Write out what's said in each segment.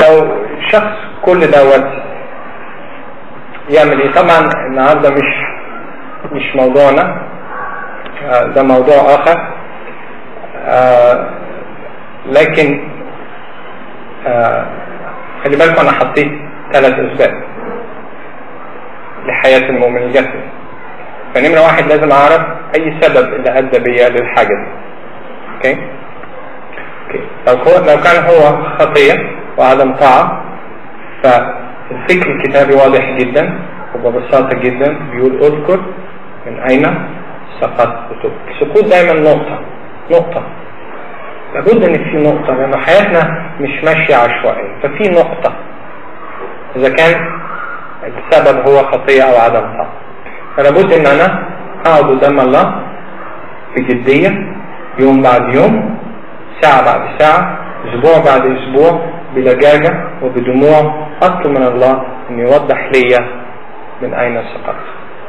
لو شخص كل دوت يعمل ايه طبعا النهارده مش مش موضوعنا آه، ده موضوع اخر آه، لكن آه، خلي بالكم انا حطيت ثلاث اسباب لحياة المؤمن الجسدي فنمرة واحد لازم اعرف اي سبب اللي ادى بيا للحاجة دي اوكي اوكي لو هو لو كان هو خطية وعدم طاعة فالفكر الكتابي واضح جدا وببساطة جدا بيقول اذكر من اين سقطت السقوط دايما نقطة نقطة لابد ان في نقطة لان حياتنا مش ماشية عشوائية ففي نقطة اذا كان السبب هو خطية او عدم طاعة فلابد ان انا اقعد قدام الله بجدية يوم بعد يوم ساعة بعد ساعة اسبوع بعد اسبوع بلجاجة وبدموع اطلب من الله ان يوضح لي من اين سقطت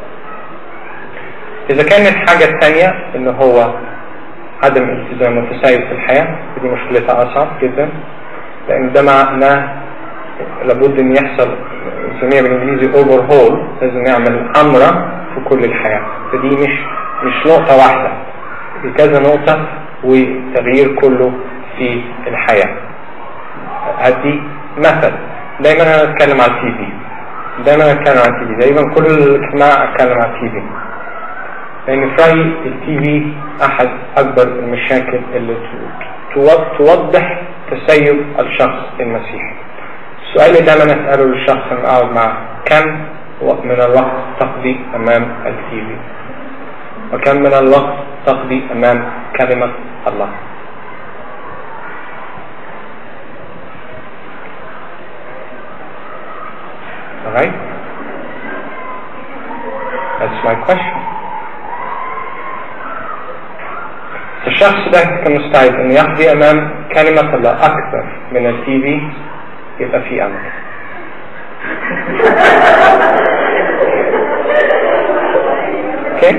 اذا كان الحاجة الثانية ان هو عدم الالتزام والتسيب في الحياة ودي مشكلتها اصعب جدا لان ده معناه لابد ان يحصل نسميها بالانجليزي اوفر هول لازم نعمل امرة في كل الحياة فدي مش مش نقطة واحدة دي كذا نقطة وتغيير كله في الحياة هدي مثل دايما انا اتكلم على التي في دايما اتكلم على التي في دايما كل اجتماع اتكلم على التي في لان في رايي التي في احد اكبر المشاكل اللي توضح تسيب الشخص المسيحي السؤال اللي دايما اساله للشخص اللي اقعد معه كم من الوقت تقضي امام التي في وكم من الوقت تقضي امام كلمة الله Alright? That's my question. الشخص ده كان مستعد ان يقضي امام كلمة الله اكثر من التي في يبقى في امل اوكي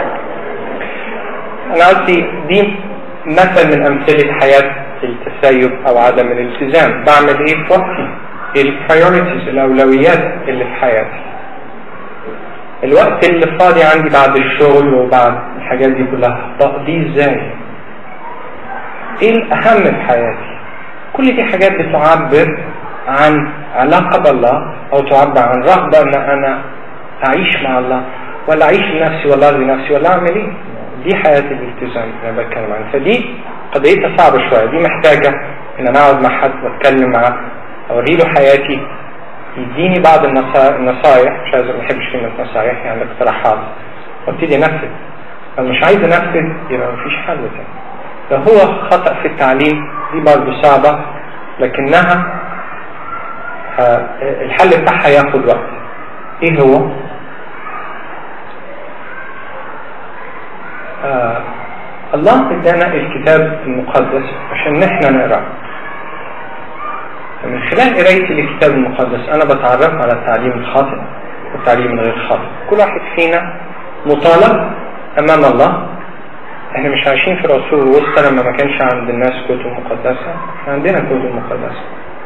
انا قصدي دي مثل من امثلة حياة التسيب او عدم الالتزام بعمل ايه في وقتي البرايورتيز الاولويات اللي في حياتي الوقت اللي فاضي عندي بعد الشغل وبعد الحاجات دي كلها تقضيه ازاي ايه الاهم في حياتي كل دي حاجات بتعبر عن علاقة بالله او تعبر عن رغبة ان انا اعيش مع الله ولا اعيش لنفسي ولا ارضي نفسي ولا اعمل ايه دي حياة الالتزام اللي انا بتكلم عنها فدي قضيتها صعبة شوية دي محتاجة ان انا اقعد مع حد واتكلم معاه اوري له حياتي يديني بعض النصائح مش عايز ما بحبش كلمة نصائح يعني اقتراحات وابتدي انفذ لو مش عايز انفذ يبقى مفيش حل تاني لو هو خطأ في التعليم دي برضه صعبة لكنها آه الحل بتاعها ياخد وقت ايه هو آه الله ادانا الكتاب المقدس عشان نحن نقراه من خلال قرايتي للكتاب المقدس انا بتعرف على التعليم الخاطئ والتعليم الغير خاطئ كل واحد فينا مطالب امام الله احنا مش عايشين في العصور الوسطى لما ما كانش عند الناس كتب مقدسة احنا عندنا كتب مقدسة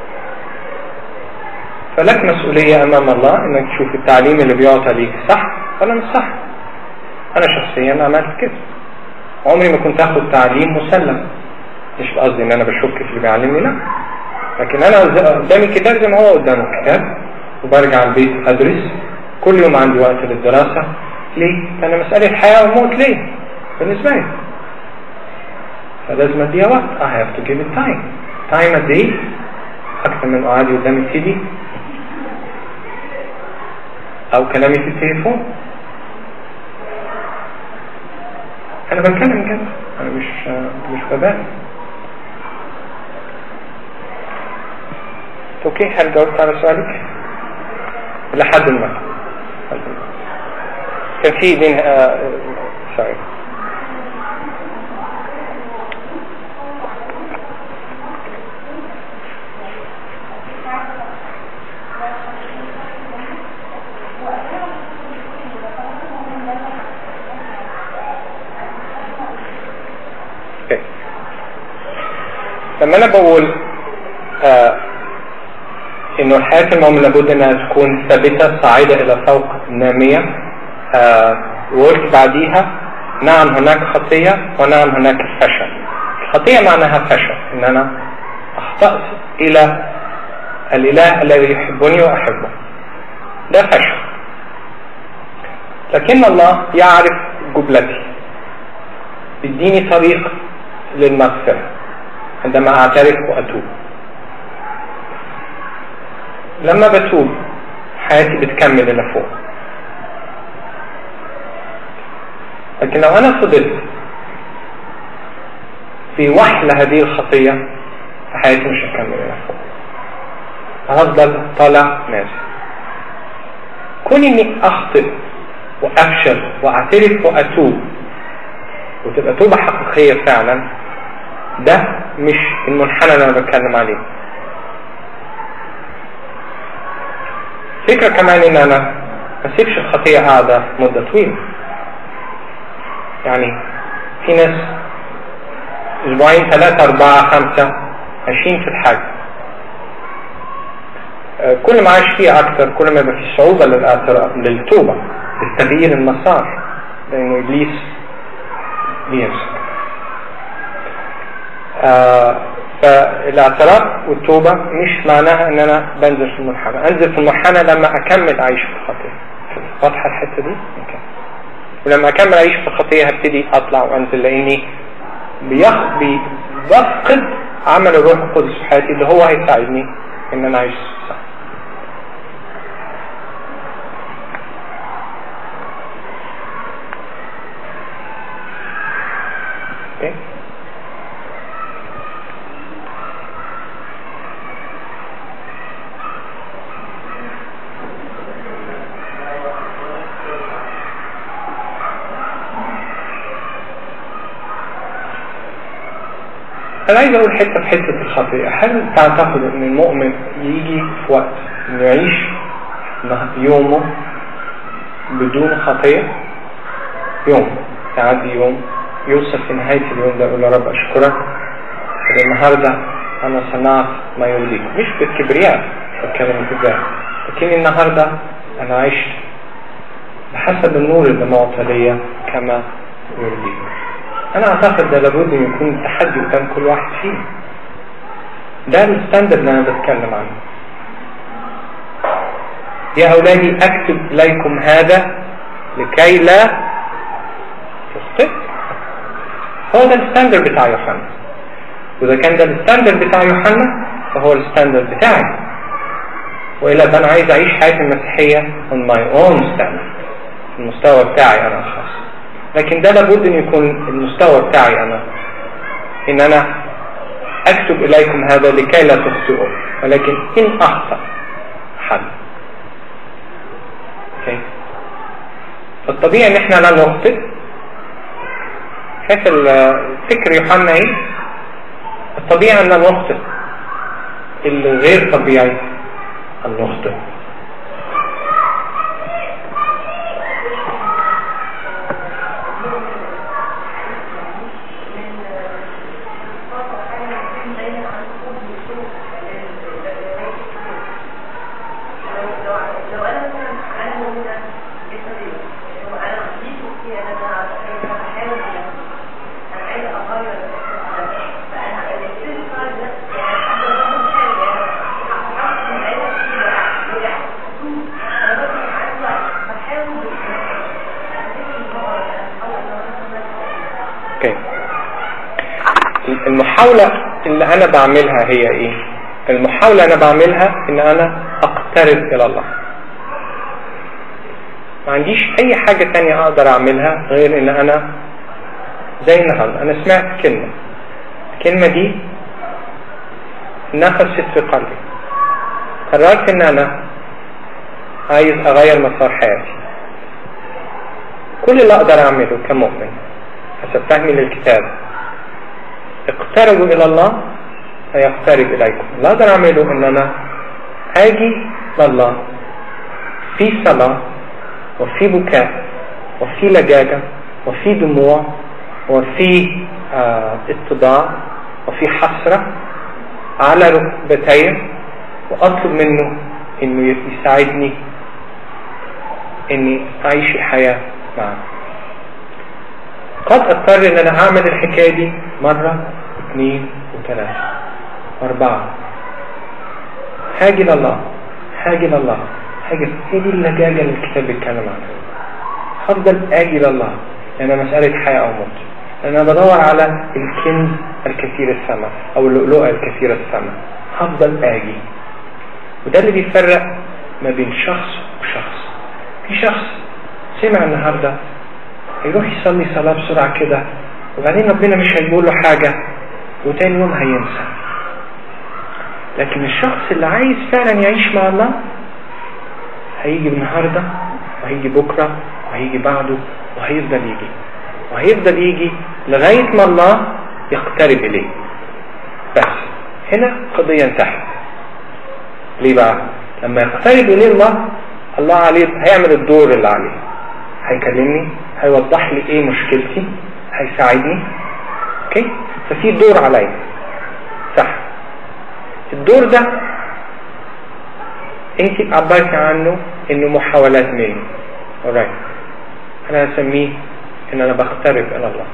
فلك مسؤولية امام الله انك تشوف التعليم اللي بيعطى ليك صح ولا مش صح انا شخصيا عملت كده عمري ما كنت اخد تعليم مسلم مش قصدي ان انا بشك في اللي بيعلمني لا لكن انا قدامي الكتاب زي ما هو قدامه الكتاب وبرجع البيت ادرس كل يوم عندي وقت للدراسة ليه؟ لان مسألة حياة وموت ليه؟ بالنسبة لي فلازم اديها وقت I have to give it time time قد ايه؟ اكتر من قعدي قدام التي في او كلامي في التليفون انا بتكلم كده انا مش مش ببالغ اوكي هل جاوبت على سؤالك لحد ما كان في دين سوري لما انا بقول آه انه الحياة المؤمن لابد انها تكون ثابتة صاعدة الى فوق نامية آه وقلت بعديها نعم هناك خطية ونعم هناك فشل الخطية معناها فشل ان انا اخطأت الى الاله الذي يحبني واحبه ده فشل لكن الله يعرف جبلتي يديني طريق للمغفرة عندما اعترف واتوب لما بتوب حياتي بتكمل الى فوق لكن لو انا فضلت في وحل هذه الخطية فحياتي مش هتكمل الى فوق هفضل طالع نازل كون اني اخطئ وافشل واعترف واتوب وتبقى توبة حقيقية فعلا ده مش المنحنى اللي انا بتكلم عليه فكرة كمان ان انا ما اسيبش الخطية قاعدة مدة طويلة يعني في ناس اسبوعين ثلاثة اربعة خمسة عايشين في الحاجة كل ما عايش فيه اكتر كل ما يبقى في صعوبة للتوبة للتغيير المسار لانه ابليس بيمسك آه فالاعتراف والتوبة مش معناها ان انا بنزل في المنحنى انزل في المنحنى لما اكمل اعيش في الخطية واضحة الحتة دي okay. ولما اكمل اعيش في الخطية هبتدي اطلع وانزل لاني بيخ... بفقد عمل الروح القدس في حياتي اللي هو هيساعدني ان انا اعيش صح okay. انا عايز اقول حته في حته الخطيئه هل تعتقد ان المؤمن يجي في وقت انه يعيش يومه بدون خطيه يوم تعدي يوم يوصل في نهايه اليوم ده يقول يا رب اشكرك النهارده انا صنعت ما يرضيك مش بالكبرياء بتكلم كده لكن النهارده انا عشت بحسب النور اللي معطى ليا كما يرضيك انا اعتقد ده لابد ان يكون تحدي قدام كل واحد فينا ده الستاندرد اللي انا بتكلم عنه يا اولادي اكتب اليكم هذا لكي لا تخطئ هو ده الستاندرد بتاع يوحنا واذا كان ده الستاندرد بتاع يوحنا فهو الستاندرد بتاعي والا فانا عايز اعيش حياتي المسيحيه on my own standard المستوى بتاعي انا الخاص لكن ده لابد ان يكون المستوى بتاعي انا ان انا اكتب اليكم هذا لكي لا تخطئوا ولكن ان اخطأ حل okay. فالطبيعي ان احنا لا نخطئ شايف الفكر يوحنا ايه الطبيعي ان لا نخطئ الغير طبيعي ان نخطئ المحاولة اللي انا بعملها هي ايه المحاولة انا بعملها ان انا اقترب الى الله ما عنديش اي حاجة تانية اقدر اعملها غير ان انا زي النهاردة انا سمعت كلمة الكلمة دي نفست في قلبي قررت ان انا عايز اغير مسار حياتي كل اللي اقدر اعمله كمؤمن حسب فهمي للكتاب اقتربوا الى الله فيقترب اليكم اللي اقدر اعمله ان انا اجي لله في صلاة وفي بكاء وفي لجاجة وفي دموع وفي آه اتضاع وفي حسرة على ركبتي واطلب منه انه يساعدني اني اعيش الحياة معه قد اضطر ان انا اعمل الحكاية دي مرة اثنين وثلاثة واربعة هاجي لله هاجي لله هاجي هي دي اللجاجة اللي الكتاب بيتكلم عنها هفضل اجي لله لان مسألة حياة او موت لان انا بدور على الكنز الكثير الثمن او اللؤلؤة الكثير الثمن هفضل اجي وده اللي بيفرق ما بين شخص وشخص في شخص سمع النهاردة يروح يصلي صلاة بسرعة كده وبعدين ربنا مش هيقول له حاجة وتاني يوم هينسى لكن الشخص اللي عايز فعلا يعيش مع الله هيجي النهاردة وهيجي بكرة وهيجي بعده وهيفضل يجي وهيفضل يجي لغاية ما الله يقترب إليه بس هنا قضية انتهت ليه بقى لما يقترب إليه الله الله عليه هيعمل الدور اللي عليه هيكلمني هيوضح لي ايه مشكلتي هيساعدني اوكي ففي دور عليا صح الدور ده انت عبرتي عنه انه محاولات مني alright انا هسميه ان انا بقترب الى الله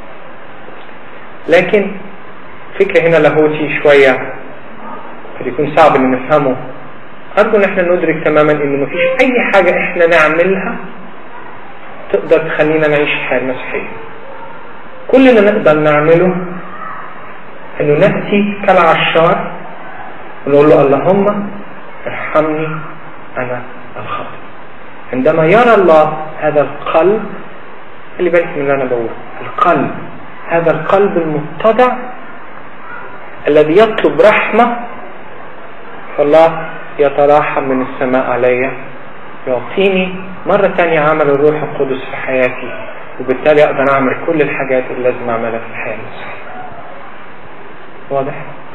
لكن فكرة هنا لاهوتي شوية قد يكون صعب ان نفهمه ارجو ان احنا ندرك تماما ان مفيش اي حاجة احنا نعملها تقدر تخلينا نعيش الحياة المسيحية كل اللي نقدر نعمله انه نأتي كالعشار ونقول له اللهم ارحمني انا الخاطئ عندما يرى الله هذا القلب اللي بالك من اللي انا بقوله القلب هذا القلب المتضع الذي يطلب رحمة فالله يتراحم من السماء علي يعطيني مرة تانية عمل الروح القدس في حياتي وبالتالي أقدر أعمل كل الحاجات اللي لازم أعملها في الحياة المسيحية واضح؟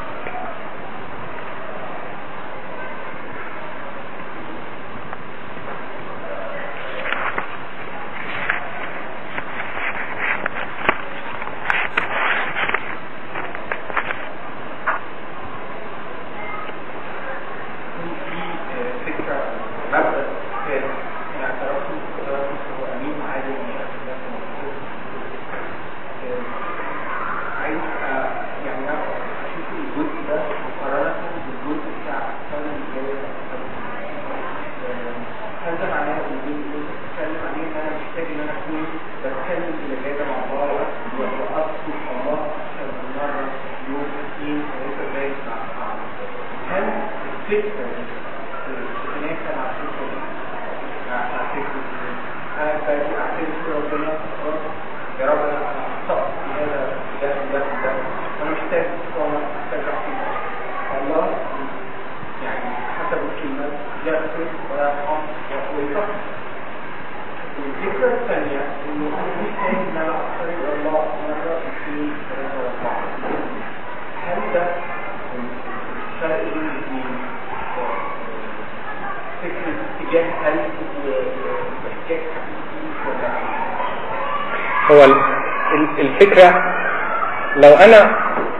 هو الفكرة لو أنا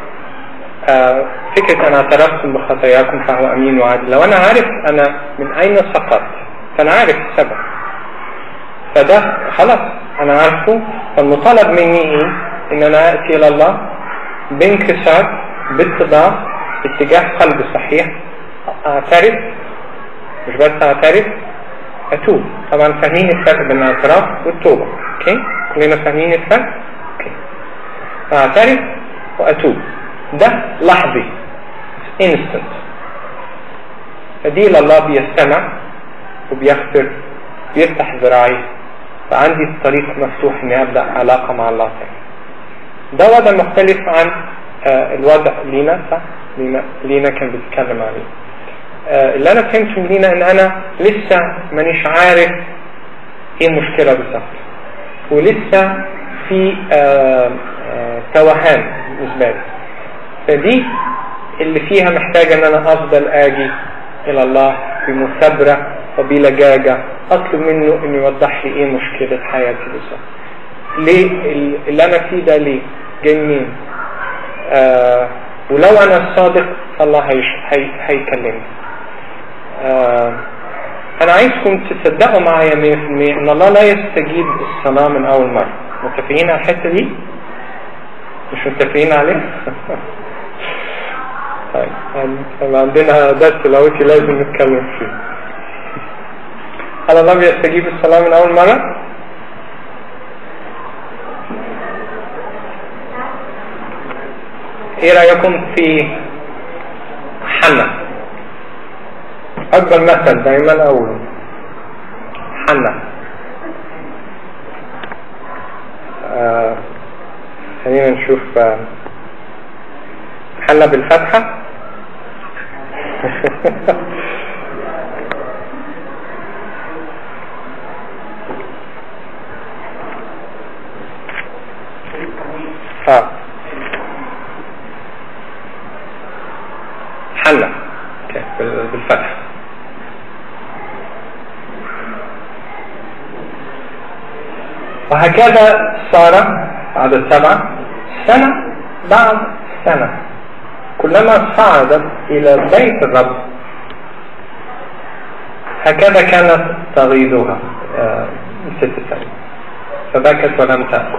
آه فكرة أنا اعترفت بخطاياكم فهو أمين وعادل لو أنا عارف أنا من أين سقطت فأنا عارف السبب فده خلاص أنا عارفه فالمطالب مني إيه إن أنا أتي إلى الله بانكسار باتضاع اتجاه قلب صحيح أعترف مش بس أعترف أتوب طبعا فاهمين الفرق بين الاعتراف والتوبة أوكي كلنا فاهمين الفرق أوكي فأعترف وأتوب ده لحظي instant فدي لله بيستمع وبيغفر بيفتح ذراعي فعندي الطريق مفتوح اني ابدا علاقه مع الله تاني ده وضع مختلف عن آه الوضع لينا صح لينا, لينا كان بيتكلم عليه آه اللي انا فهمته من لينا ان انا لسه مانيش عارف ايه المشكله بالظبط ولسه في آه توهان بالنسبه لي فدي اللي فيها محتاجة ان انا افضل اجي الى الله بمثابرة وبلجاجة اطلب منه انه يوضح لي ايه مشكلة حياتي بالظبط ليه اللي انا فيه ده ليه جاي منين آه ولو انا صادق الله هيش هي هيكلمني آه انا عايزكم تصدقوا معايا 100% ان الله لا يستجيب الصلاة من اول مرة متفقين على الحتة دي مش متفقين عليه طيب عندنا درس لاوتي لازم نتكلم فيه هل الله بيستجيب الصلاة من اول مرة ايه رأيكم في حنا اكبر مثل دايما اقوله حنا آه خلينا نشوف آه حنا بالفتحة اه حنا بالفتح وهكذا صار عدد سبعة سنة بعد سنة كلما صعدت إلى بيت الرب هكذا كانت تغيظها آه ست سنين فبكت ولم تأكل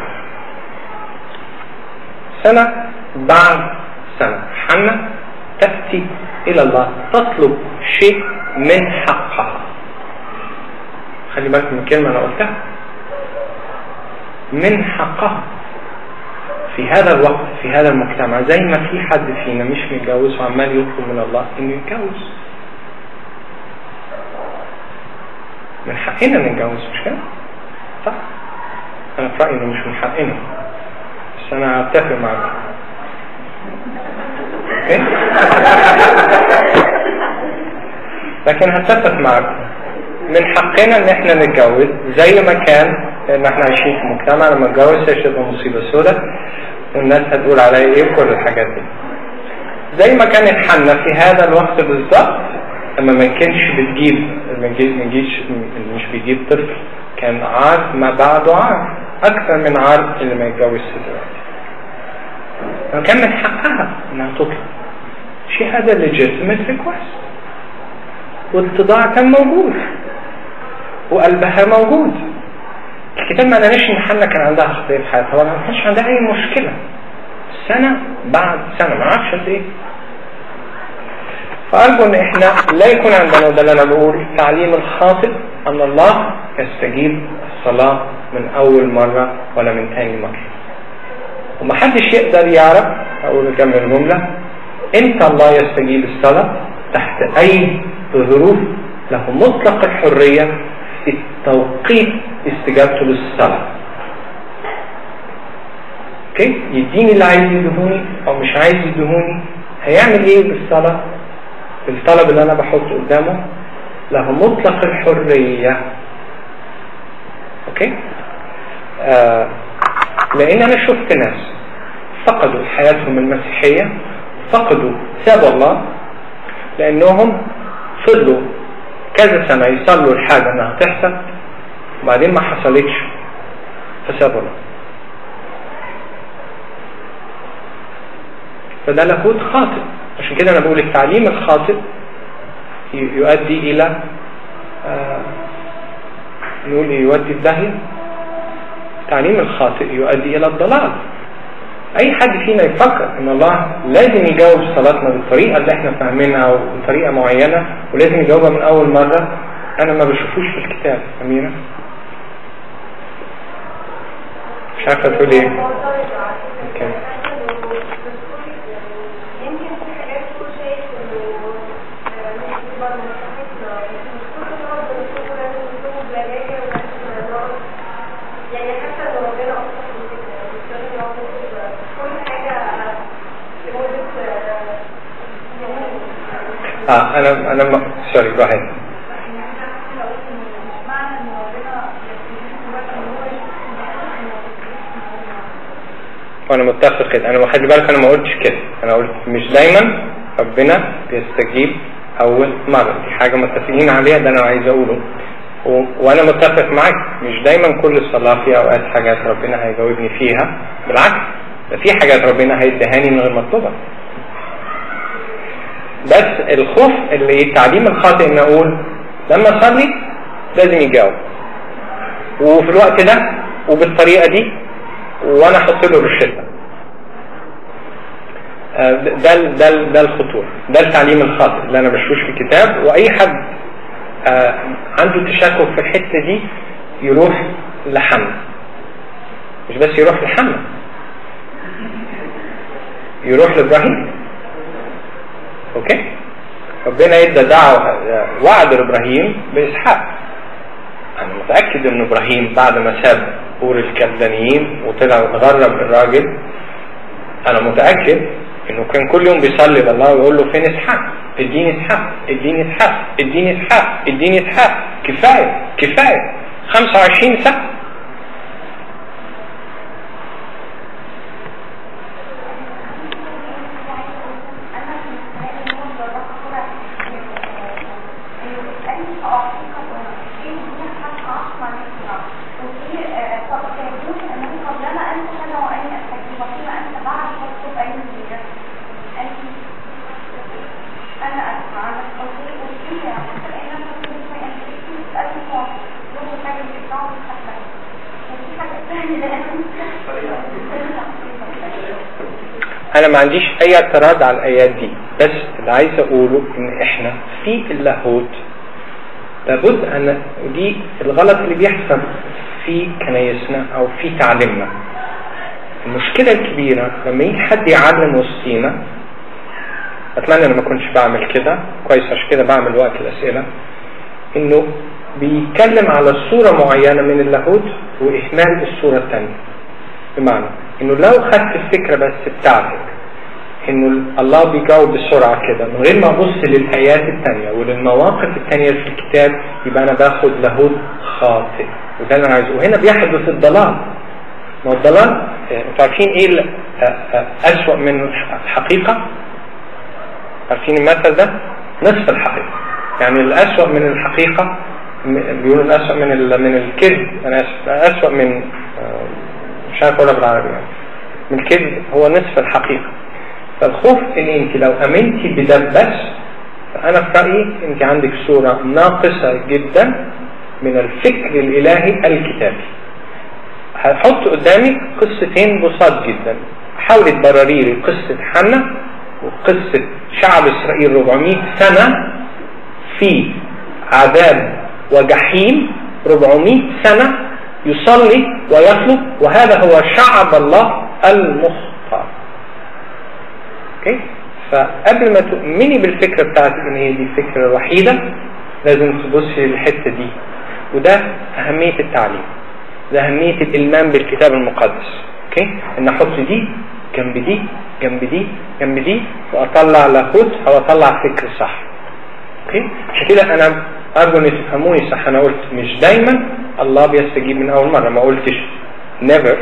سنة بعد سنة حنة تأتي إلى الله تطلب شيء من حقها خلي بالك من كلمة أنا قلتها من حقها في هذا الوقت في هذا المجتمع زي ما في حد فينا مش متجوز وعمال يطلب من الله انه يتجوز من حقنا نتجوز مش كده؟ صح؟ انا في رايي انه مش من حقنا بس انا اتفق معاك اوكي؟ لكن هتفق معاك من حقنا ان احنا نتجوز زي ما كان ان احنا عايشين في مجتمع لما اتجوز هتبقى مصيبه سوداء والناس هتقول عليا ايه وكل الحاجات دي زي ما كانت حنا في هذا الوقت بالظبط لما ما كانش بتجيب ما جيش مش بيجيب طفل كان عار ما بعده عار اكثر من عار اللي ما يتجوزش دلوقتي كان من حقها انها تطلب شيء هذا legitimate request والاتضاع كان موجود وقلبها موجود الكتاب ما قالناش ان حنا كان عندها خطيه في حياتها ولا ما كانش عندها اي مشكله سنه بعد سنه ما اعرفش قد ايه فارجو ان احنا لا يكون عندنا وده اللي انا بقول التعليم الخاطئ ان الله يستجيب الصلاه من اول مره ولا من ثاني مره ومحدش يقدر يعرف اقول كم الجمله امتى الله يستجيب الصلاه تحت اي ظروف له مطلق الحريه في توقيت استجابته للصلاة اوكي يديني اللي عايز يدهوني او مش عايز يدهوني هيعمل ايه بالصلاة بالطلب اللي انا بحطه قدامه له مطلق الحرية اوكي آه لان انا شفت ناس فقدوا حياتهم المسيحية فقدوا سابوا الله لانهم فضلوا كذا سنة يصلوا الحاجة انها تحصل وبعدين ما حصلتش فسابوا الله فده لاهوت خاطئ عشان كده انا بقول التعليم الخاطئ يؤدي الى آه نقول يؤدي الداهية التعليم الخاطئ يؤدي الى الضلال اي حد فينا يفكر ان الله لازم يجاوب صلاتنا بالطريقة اللي احنا فاهمينها او بطريقة معينة ولازم يجاوبها من اول مرة انا ما بشوفوش في الكتاب اميرة مش عارفة تقول ايه اوكي اه انا انا ما... سوري جو ahead وانا متفق كده انا خلي بالك انا ما قلتش كده انا قلت مش دايما ربنا بيستجيب اول مرة دي حاجة متفقين عليها ده انا عايز اقوله و... وانا متفق معاك مش دايما كل صلاة في اوقات حاجات ربنا هيجاوبني فيها بالعكس ده في حاجات ربنا هيدهاني من غير ما اطلبها بس الخوف اللي التعليم الخاطئ ان اقول لما اصلي لازم يجاوب وفي الوقت ده وبالطريقة دي وانا احط له روشته آه، ده ده ده الخطوره ده التعليم الخاطئ اللي انا بشوش في الكتاب واي حد آه، عنده تشكك في الحته دي يروح لحنا مش بس يروح لحنا يروح لابراهيم اوكي ربنا ادى دعوه آه، وعد لابراهيم باسحاق انا متاكد ان ابراهيم بعد ما ساب اور الكلدانيين وطلع اتغرب الراجل انا متاكد انه كان كل يوم بيصلي لله ويقول له فين اسحاق اديني اسحاق اديني اسحاق اديني اسحاق اديني اسحاق كفايه كفايه 25 سنه انا ما عنديش اي اعتراض على الايات دي بس اللي عايز اقوله ان احنا في اللاهوت لابد ان ودي الغلط اللي بيحصل في كنايسنا او في تعليمنا المشكلة الكبيرة لما يجي حد يعلم وسطينا اتمنى ان ما كنتش بعمل كده كويس عشان كده بعمل وقت الاسئلة انه بيتكلم على صورة معينة من اللاهوت واهمال الصورة الثانية بمعنى انه لو خدت الفكرة بس بتاعتك انه الله بيجاوب بسرعة كده من غير ما ابص للايات التانية وللمواقف التانية في الكتاب يبقى انا باخد لاهوت خاطئ وده اللي انا عايزه وهنا بيحدث الضلال ما الضلال انتوا عارفين ايه اسوأ من الحقيقة عارفين المثل ده نصف الحقيقة يعني الاسوأ من الحقيقة بيقولوا الاسوأ من من الكذب انا اسف اسوأ من مش عارف اقولها بالعربي يعني من الكذب هو نصف الحقيقة فالخوف ان انت لو امنتي بده بس فانا في رايي انت عندك صورة ناقصة جدا من الفكر الالهي الكتابي هحط قدامك قصتين بساط جدا حاولي تبرري لي قصة حنا وقصة شعب اسرائيل 400 سنة في عذاب وجحيم 400 سنة يصلي ويطلب وهذا هو شعب الله المختار اوكي فقبل ما تؤمني بالفكرة بتاعتك ان هي دي الفكرة الوحيدة لازم تبصي للحتة دي وده اهمية التعليم ده اهمية الالمام بالكتاب المقدس اوكي ان احط دي جنب دي جنب دي جنب دي واطلع لاهوت او اطلع فكر صح اوكي عشان كده انا ارجو ان تفهموني صح انا قلت مش دايما الله بيستجيب من اول مره ما قلتش never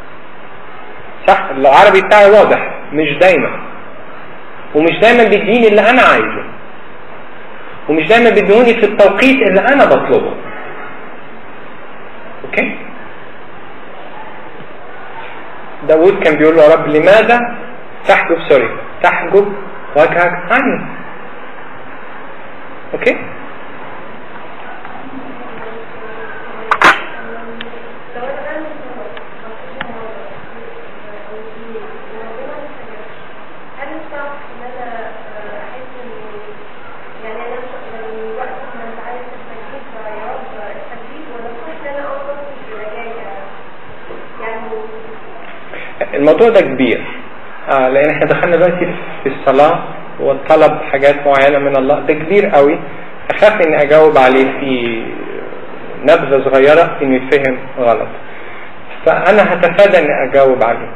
صح العربي بتاعي واضح مش دايما ومش دايما بيديني اللي انا عايزه ومش دايما بيدوني في التوقيت اللي انا بطلبه اوكي داود كان بيقول له يا رب لماذا تحجب سوري تحجب وجهك عني اوكي الموضوع ده كبير آه لان احنا دخلنا دلوقتي في الصلاة والطلب حاجات معينة من الله ده كبير قوي اخاف اني اجاوب عليه في نبذة صغيرة انه يتفهم غلط فانا هتفادى اني اجاوب عليه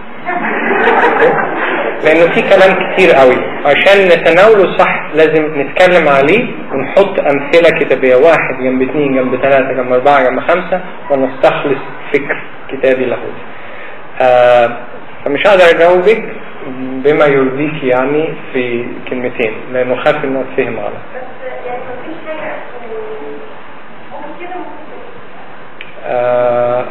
لانه في كلام كتير قوي عشان نتناوله صح لازم نتكلم عليه ونحط امثلة كتابية واحد جنب اثنين جنب ثلاثة جنب اربعة جنب خمسة ونستخلص فكر كتابي له آه فمش هقدر اجاوبك بما يرضيك يعني في كلمتين لانه خاف انه اتفهم غلط آه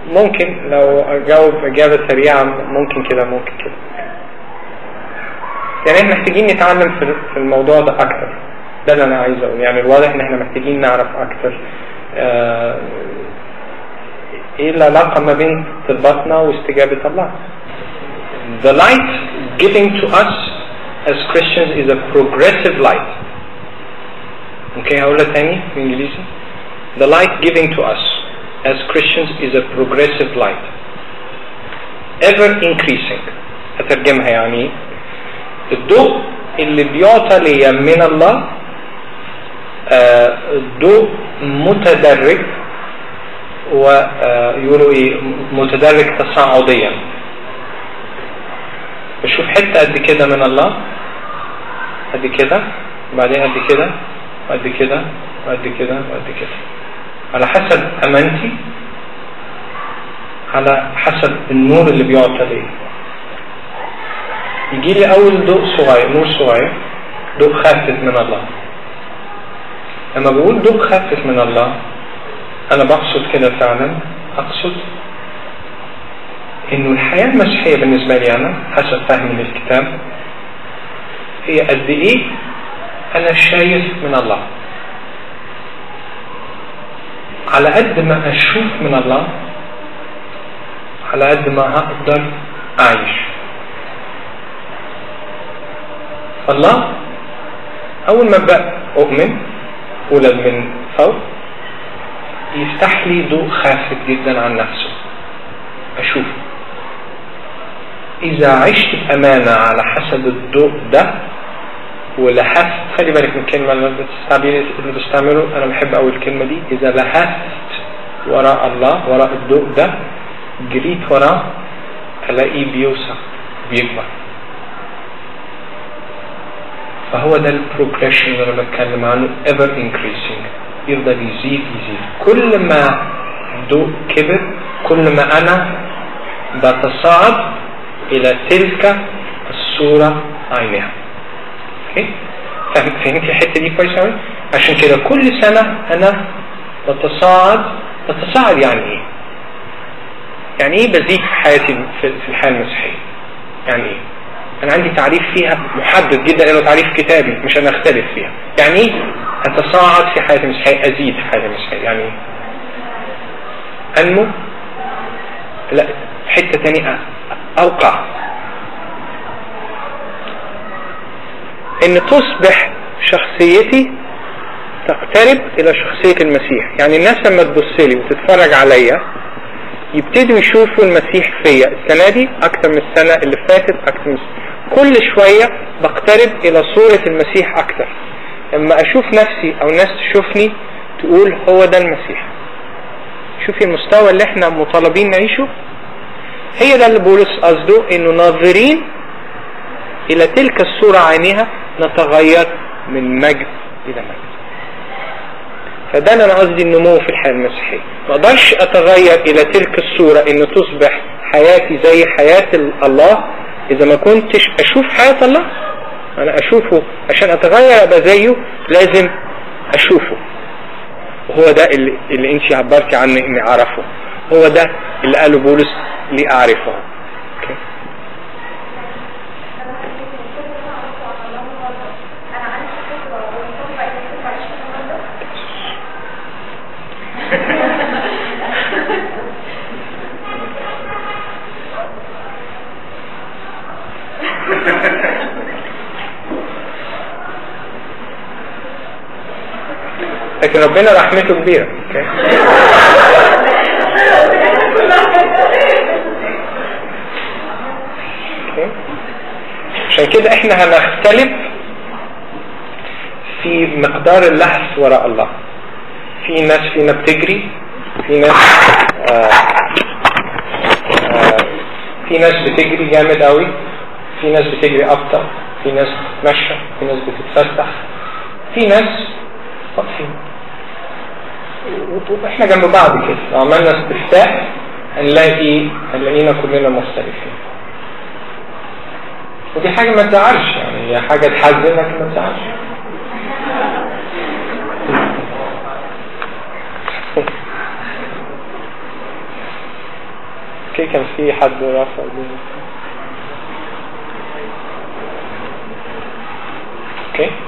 ممكن لو اجاوب اجابة سريعة ممكن كده ممكن كده يعني احنا محتاجين نتعلم في الموضوع ده اكتر ده اللي انا عايز اقول يعني الواضح ان احنا محتاجين نعرف اكتر اه ايه العلاقة ما بين طلباتنا واستجابة الله The light giving to us as Christians is a progressive light اوكي هقولها تاني بالانجليزي The light giving to us as Christians is a progressive light ever increasing هترجمها يعني الضوء اللي بيعطى لي من الله ضوء متدرج ويقولوا ايه متدرج تصاعديا بشوف حتة قد كده من الله قد كده وبعدين قد كده وقد كده وقد كده وقد كده على حسب امانتي على حسب النور اللي بيعطى لي يجي لي اول ضوء صغير نور صغير ضوء خافت من الله لما بقول ضوء خافت من الله انا بقصد كده فعلا اقصد انه الحياة المسيحية بالنسبة لي انا حسب فهمي للكتاب هي قد ايه انا شايف من الله على قد ما اشوف من الله على قد ما هقدر اعيش فالله اول ما بقى اؤمن ولد من فوق يفتح لي ضوء خافت جدا عن نفسه اشوفه اذا عشت بامانة على حسب الضوء ده ولهفت خلي بالك من الكلمة اللي التعبير اللي بستعمله انا بحب اول الكلمة دي اذا لهفت وراء الله وراء الضوء ده جريت وراه الاقيه بيوسع بيكبر فهو ده البروجريشن اللي انا بتكلم عنه ever increasing يفضل يزيد يزيد كل ما الضوء كبر كل ما انا بتصاعد الى تلك الصورة عينها اوكي فهمت الحتة دي كويس قوي عشان كده كل سنة انا بتصاعد بتصاعد يعني ايه يعني ايه بزيد في حياتي في الحياة المسيحية يعني ايه انا عندي تعريف فيها محدد جدا لانه تعريف كتابي مش انا اختلف فيها يعني ايه اتصاعد في حياتي المسيحية ازيد في حياتي المسيحية يعني ايه انمو لا حتة تانية اوقع ان تصبح شخصيتي تقترب الى شخصية المسيح يعني الناس لما تبص لي وتتفرج عليا يبتدوا يشوفوا المسيح فيا السنة دي اكتر من السنة اللي فاتت اكتر من كل شوية بقترب الى صورة المسيح اكتر لما اشوف نفسي او ناس تشوفني تقول هو ده المسيح شوفي المستوى اللي احنا مطالبين نعيشه هي ده اللي بولس قصده انه ناظرين الى تلك الصورة عينها نتغير من مجد الى مجد فده انا قصدي النمو في الحياة المسيحية ما اقدرش اتغير الى تلك الصورة ان تصبح حياتي زي حياة الله اذا ما كنتش اشوف حياة الله انا اشوفه عشان اتغير ابقى زيه لازم اشوفه وهو ده اللي, اللي انت عبرتي عنه اني اعرفه هو ده اللي قاله بولس لاعرفه okay. لكن ربنا رحمته كبيرة okay. okay. عشان كده احنا هنختلف في مقدار اللهف وراء الله في ناس فينا بتجري في ناس آه آه في ناس بتجري جامد قوي في ناس بتجري ابطأ في ناس بتتمشى في ناس بتتفتح في ناس واقفين واحنا جنب بعض كده لو عملنا استفتاء هنلاقي هنلاقينا كلنا مختلفين ودي حاجة ما تزعلش يعني هي حاجة تحزن لكن ما تزعلش اوكي كان في حد رافع اوكي